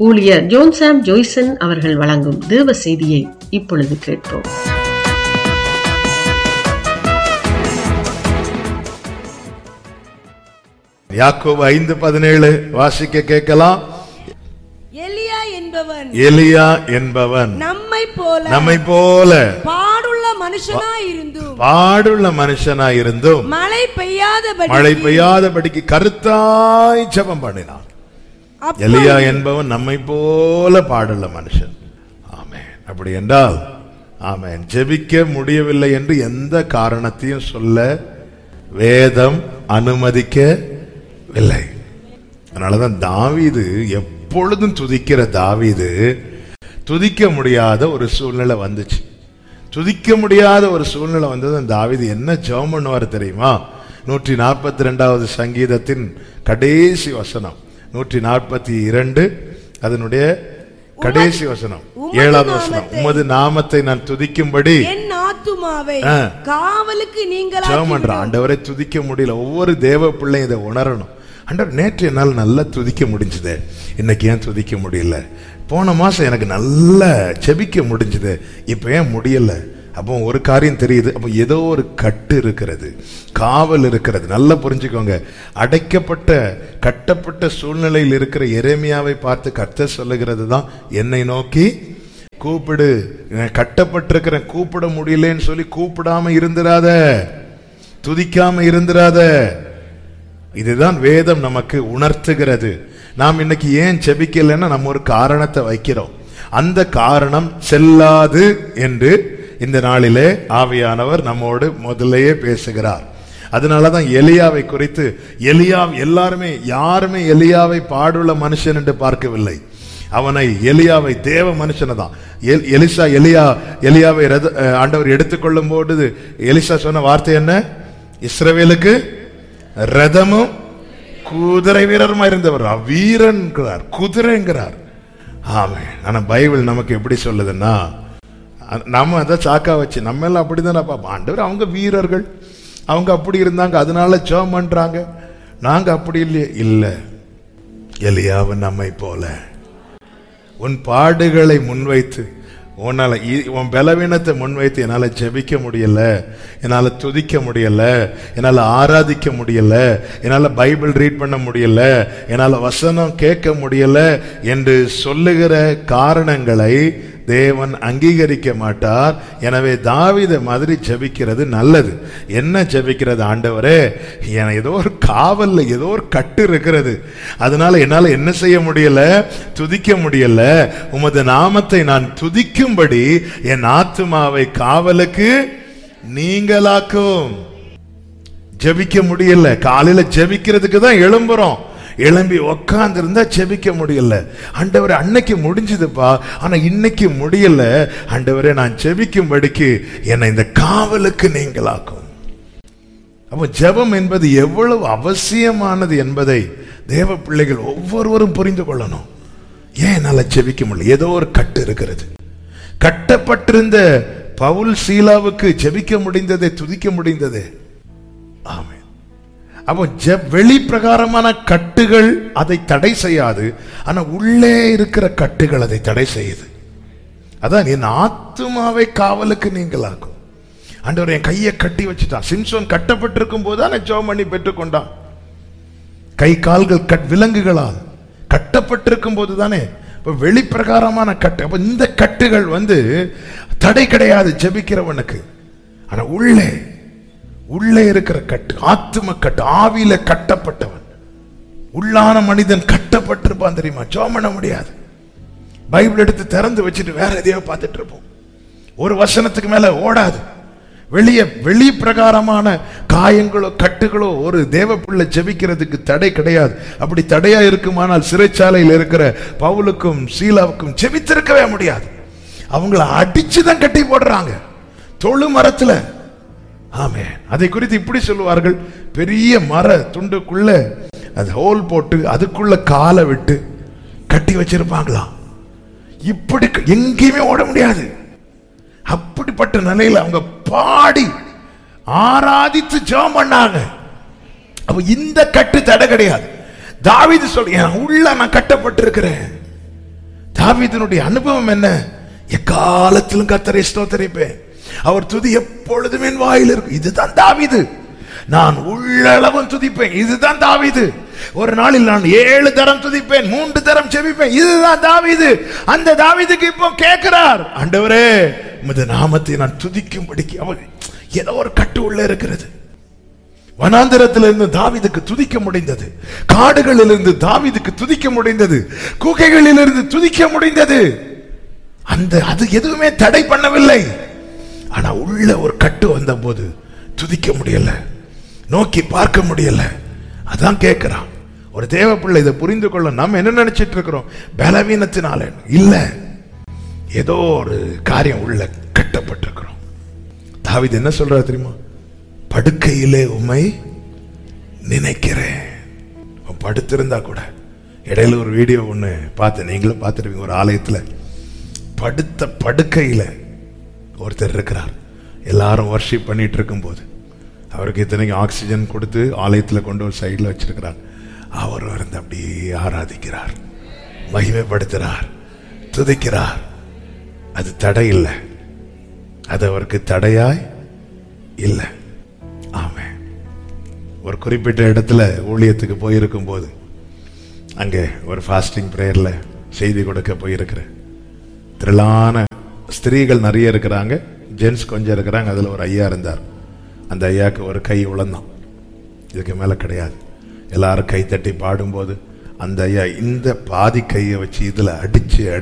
ஊழியர் ஜோன்சாம் ஜோய்சன் அவர்கள் வழங்கும் தேவ செய்தியை இப்பொழுது கேட்போம் யாக்கோபு ஐந்து பதினேழு வாசிக்க கேட்கலாம் எலியா என்பவன் எலியா என்பவன் நம்மை போல நம்மை போல பாடுள்ள மனுஷனா இருந்தும் பாடுள்ள மனுஷனாய் இருந்தும் மழை பெய்யாதபடி மழை பெய்யாதபடிக்கு கருத்தாய் ஜெபம் பண்ணினான் அப்பொழுது எலியா என்பவன் நம்மை போல பாடுள்ள மனுஷன் ஆமென் அப்படி என்றால் ஆமென் ஜெபிக்க முடியவில்லை என்று எந்த காரணத்தையும் சொல்ல வேதம் அனுமதிக்கவில்லை அதனாலதான் தாவீது எப்பொழுதும் துதிக்கிற தாவீது துதிக்க முடியாத ஒரு சூழ்நிலை வந்துச்சு துதிக்க முடியாத ஒரு சூழ்நிலை வந்தது அந்த தாவீது என்ன ஜெபம் பண்ணுவார் தெரியுமா நூற்றி நாற்பத்தி ரெண்டாவது சங்கீதத்தின் கடைசி வசனம் நூற்றி நாற்பத்தி இரண்டு அதனுடைய கடைசி வசனம் உமது ஏழாவது வசனம் நாமத்தை- உமது நாமத்தை நான் துதிக்கும்படி என் ஆத்துமாவை ஆ. காவலுக்கு நீங்கள் ஜெபம் பண்றான் ஆண்டவரை துதிக்க முடியல ஒவ்வொரு தேவ பிள்ளையும் இதை உணரணும் ஆண்டவர் நேற்று என்னால் நல்லா துதிக்க முடிஞ்சுது இன்னைக்கு ஏன் துதிக்க முடியல போன மாசம் எனக்கு நல்லா செபிக்க முடிஞ்சுது இப்ப ஏன் முடியல அப்போ ஒரு காரியம் தெரியுது அப்போ ஏதோ ஒரு கட்டு இருக்கிறது காவல் இருக்கிறது நல்லா புரிஞ்சுக்கோங்க அடைக்கப்பட்ட கட்டப்பட்ட சூழ்நிலையில் இருக்கிற எரேமியாவை பார்த்து கர்த்தர் சொல்லுகிறது தான் என்னை நோக்கி கூப்பிடு நான் கட்டப்பட்டிருக்கிறேன் கூப்பிட முடியலன்னு சொல்லி கூப்பிடாம இருந்துராத துதிக்காம இருந்துராத இதுதான் வேதம் நமக்கு உணர்த்துகிறது நாம் இன்னைக்கு ஏன் செபிக்கலைன்னா நம்ம ஒரு காரணத்தை வைக்கிறோம் அந்த காரணம் செல்லாது என்று இந்த நாளிலே ஆவியானவர் நம்மோடு முதல்லயே பேசுகிறார் அதனாலதான் எலியாவை குறித்து எலியா எல்லாருமே யாருமே எலியாவை பாடுள்ள மனுஷன் என்று பார்க்கவில்லை அவனை எலியாவை தேவ மனுஷனை தான் எல்- எலிசா எலியா எலியாவை ரத- அஹ் ஆண்டவர் எடுத்துக்கொள்ளும் போது எலிசா சொன்ன வார்த்தை என்ன இஸ்ரவேலுக்கு ரதமும் குதிரை வீரருமா இருந்தவர் வீரன்கிறார் குதிரைங்கிறார் ஆமே ஆனா பைபிள் நமக்கு எப்படி சொல்லுதுன்னா அ- நம்ம அதை சாக்கா வச்சு நம்ம எல்லாம் அப்படிதானே பார்ப்போம் ஆண்டவர் அவங்க வீரர்கள் அவங்க அப்படி இருந்தாங்க அதனால ஜெபம் பண்றாங்க நாங்க அப்படி இல்லையே இல்ல எலியாவும் நம்மை போல உன் பாடுகளை முன்வைத்து உன்னால இ- உன் பலவீனத்தை முன்வைத்து என்னால ஜெபிக்க முடியல என்னால துதிக்க முடியல என்னால ஆராதிக்க முடியல என்னால பைபிள் ரீட் பண்ண முடியல என்னால வசனம் கேட்க முடியல என்று சொல்லுகிற காரணங்களை தேவன் அங்கீகரிக்க மாட்டார் எனவே தாவீதை மாதிரி ஜெபிக்கிறது நல்லது என்ன ஜெபிக்கிறது ஆண்டவரே என ஏதோ ஒரு காவல்ல ஏதோ ஒரு கட்டு இருக்கிறது அதனால என்னால என்ன செய்ய முடியல துதிக்க முடியல உமது நாமத்தை நான் துதிக்கும்படி என் ஆத்துமாவை காவலுக்கு நீங்களாக்கும் ஜெபிக்க முடியல காலையில ஜெபிக்கிறதுக்கு தான் எழும்புறோம் எழும்பி உக்காந்து இருந்தா ஜெபிக்க முடியல ஆண்டவரே அன்னைக்கு முடிஞ்சதுப்பா ஆனா இன்னைக்கு முடியல ஆண்டவரே நான் ஜெபிக்கும்படிக்கு என்னை இந்த காவலுக்கு நீங்களாக்கும் அப்போ ஜெபம் என்பது எவ்வளவு அவசியமானது என்பதை தேவ பிள்ளைகள் ஒவ்வொருவரும் புரிந்து கொள்ளணும் ஏன் என்னால ஜெபிக்க முடியல ஏதோ ஒரு கட்டு இருக்கிறது கட்டப்பட்டிருந்த பவுல் சீலாவுக்கு ஜெபிக்க முடிந்ததே துதிக்க முடிந்ததே ஆமென் அப்போ ஜெப் வெளி பிரகாரமான கட்டுகள் அதை தடை செய்யாது ஆனா உள்ளே இருக்கிற கட்டுகள் அதை தடை செய்யுது அதான் என் ஆத்துமாவை காவலுக்கு நீங்களாக்கும் ஆண்டவர் என் கையை கட்டி வச்சுட்டான் சிம்சோன் கட்டப்பட்டிருக்கும் போது தானே ஜெபம் பண்ணி பெற்றுக்கொண்டான் கை கால்கள் கட் விலங்குகளால் கட்டப்பட்டிருக்கும் போது தானே இப்ப வெளிப்பிரகாரமான கட்டு அப்ப இந்த கட்டுகள் வந்து தடை கிடையாது ஜெபிக்கிறவனுக்கு ஆனா உள்ளே உள்ளே இருக்கிற கட்டு ஆத்தும கட்டு ஆவியில கட்டப்பட்டவன் உள்ளான மனிதன் கட்டப்பட்டிருப்பான் தெரியுமா ஜெபம் பண்ண முடியாது பைபிள் எடுத்து திறந்து வச்சுட்டு வேற எதையோ பார்த்துட்டு இருப்போம் ஒரு வசனத்துக்கு மேல ஓடாது வெளியே வெளி பிரகாரமான காயங்களோ கட்டுகளோ ஒரு தேவ பிள்ளை ஜெபிக்கிறதுக்கு தடை கிடையாது அப்படி தடையா இருக்குமானால் சிறைச்சாலையில் இருக்கிற பவுலுக்கும் சீலாவுக்கும் ஜெபித்திருக்கவே முடியாது அவங்கள அடிச்சு தான் கட்டி போடுறாங்க தொழு மரத்துல ஆமே அதை குறித்து இப்படி சொல்லுவார்கள் பெரிய மர துண்டுக்குள்ள அது ஹோல் போட்டு அதுக்குள்ள காலை விட்டு கட்டி வச்சிருப்பாங்களாம் இப்படி க- எங்கேயுமே ஓட முடியாது அப்படிப்பட்ட நிலையில அவங்க பாடி ஆராதித்து ஜெபம் பண்ணாங்க அப்ப இந்த கட்டு தடை கிடையாது தாவீது சொல்ற என் உள்ள நான் கட்டப்பட்டிருக்கிறேன் தாவீதினுடைய அனுபவம் என்ன எக்காலத்திலும் கத்தரை ஸ்தோத்தரிப்பேன் அவர் துதி எப்பொழுதும் என் வாயில் இருக்கும் இதுதான் தாவீது நான் உள்ளளவும் துதிப்பேன் இதுதான் தாவீது ஒரு நாளில் நான் ஏழு தரம் துதிப்பேன் மூன்று தரம் செபிப்பேன் இதுதான் தாவீது அந்த தாவீதுக்கு இப்போ கேட்கிறார் ஆண்டவரே உமது நாமத்தை நான் துதிக்கும்படிக்கு அவர் ஏதோ ஒரு கட்டு உள்ள இருக்கிறது வனாந்திரத்திலிருந்து தாவீதுக்கு துதிக்க முடிந்தது காடுகளிலிருந்து தாவீதுக்கு துதிக்க முடிந்தது குகைகளிலிருந்து துதிக்க முடிந்தது அந்த அது எதுவுமே தடை பண்ணவில்லை ஆனா உள்ள ஒரு கட்டு வந்த போது துதிக்க முடியல நோக்கி பார்க்க முடியல அதான் கேட்கிறான் ஒரு தேவ பிள்ளை இதை புரிந்து கொள்ள நம்ம என்ன நினைச்சிட்டு இருக்கிறோம் பலவீனத்தினால இல்ல ஏதோ ஒரு காரியம் உள்ள கட்டப்பட்டிருக்கிறோம் தாவீது என்ன சொல்றாரு தெரியுமா படுக்கையிலே உம்மை நினைக்கிறேன் அவன் படுத்திருந்தா கூட இடையில ஒரு வீடியோ ஒண்ணு பார்த்து நீங்களும் பார்த்துருப்பீங்க ஒரு ஆலயத்துல படுத்த படுக்கையில ஒருத்தர் இருக்கிறார் எல்லாரும் வர்ஷிப் பண்ணிட்டு இருக்கும்போது அவருக்கு இத்தனைக்கு ஆக்சிஜன் கொடுத்து ஆலயத்துல கொண்டு ஒரு சைடில் வச்சிருக்கிறார் அவர் வந்து அப்படியே ஆராதிக்கிறார் மகிமைப்படுத்துறார் துதிக்கிறார் அது தடை இல்லை அது அவருக்கு தடையாய் இல்லை ஆமென் ஒரு குறிப்பிட்ட இடத்துல ஊழியத்துக்கு போயிருக்கும் போது அங்கே ஒரு ஃபாஸ்டிங் ப்ரேயர்ல செய்தி கொடுக்க போயிருக்கிறேன் திரளான ஸ்திரீகள் நிறைய இருக்கிறாங்க ஜென்ஸ் கொஞ்சம் இருக்கிறாங்க அதுல ஒரு ஐயா இருந்தார் அந்த ஐயாக்கு ஒரு கை உழந்தான் இதுக்கு மேல கிடையாது எல்லாரும் கை தட்டி பாடும்போது அந்த ஐயா இந்த பாதி கையை வச்சு இதுல அடிச்சு